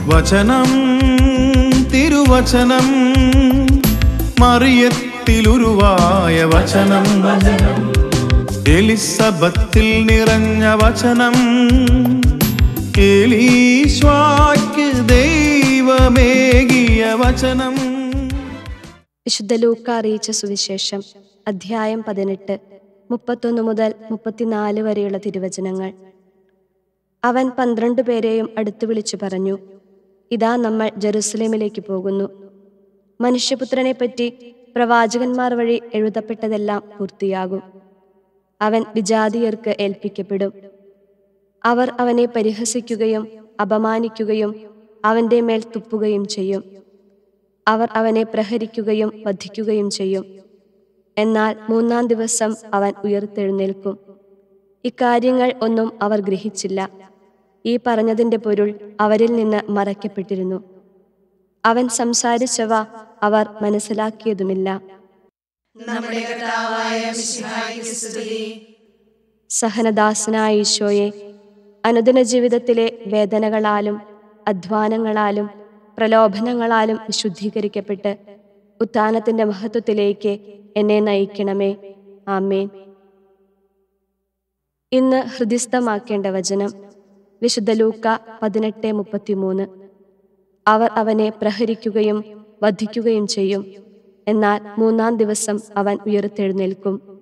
വചനം തിരുവചനം മറിയത്തിലുരുവായ വചനം എലിസബത്തിൽ നിറഞ്ഞ വചനം എലീശ്വാക്ക് ദൈവമേകിയ വചനം വിശുദ്ധ ലൂക്ക അറിയിച്ച സുവിശേഷം അധ്യായം പതിനെട്ട് മുപ്പത്തൊന്ന് മുതൽ മുപ്പത്തിനാല് വരെയുള്ള തിരുവചനങ്ങൾ അവൻ പന്ത്രണ്ട് പേരെയും അടുത്തു വിളിച്ചു പറഞ്ഞു ഇതാ നമ്മൾ ജെറുസലേമിലേക്ക് പോകുന്നു മനുഷ്യപുത്രനെപ്പറ്റി പ്രവാചകന്മാർ വഴി എഴുതപ്പെട്ടതെല്ലാം പൂർത്തിയാകും അവൻ വിജാതീയർക്ക് ഏൽപ്പിക്കപ്പെടും അവർ അവനെ പരിഹസിക്കുകയും അപമാനിക്കുകയും അവന്റെ മേൽ തുപ്പുകയും ചെയ്യും അവർ അവനെ പ്രഹരിക്കുകയും വധിക്കുകയും ചെയ്യും എന്നാൽ മൂന്നാം ദിവസം അവൻ ഉയർത്തെഴുന്നേൽക്കും ഇക്കാര്യങ്ങൾ ഒന്നും അവർ ഗ്രഹിച്ചില്ല ഈ പറഞ്ഞതിന്റെ പൊരുൾ അവരിൽ നിന്ന് മറയ്ക്കപ്പെട്ടിരുന്നു അവൻ സംസാരിച്ചവ അവർ മനസ്സിലാക്കിയതുമില്ല നമ്മുടെ കർത്താവായ മിശിഹായ്ക്ക് സ്തുതി സഹനദാസനായ ഈശോയെ അനുദിന ജീവിതത്തിലെ വേദനകളാലും അധ്വാനങ്ങളാലും പ്രലോഭനങ്ങളാലും വിശുദ്ധീകരിക്കപ്പെട്ട് ഉത്ഥാനത്തിന്റെ മഹത്വത്തിലേക്ക് എന്നെ നയിക്കണമേ ആമേൻ ഇന്ന് ഹൃദിസ്ഥമാക്കേണ്ട വചനം വിശുദ്ധ ലൂക്ക പതിനെട്ട് മുപ്പത്തിമൂന്ന് അവർ അവനെ പ്രഹരിക്കുകയും വധിക്കുകയും ചെയ്യും എന്നാൽ മൂന്നാം ദിവസം അവൻ ഉയർത്തെഴുന്നേൽക്കും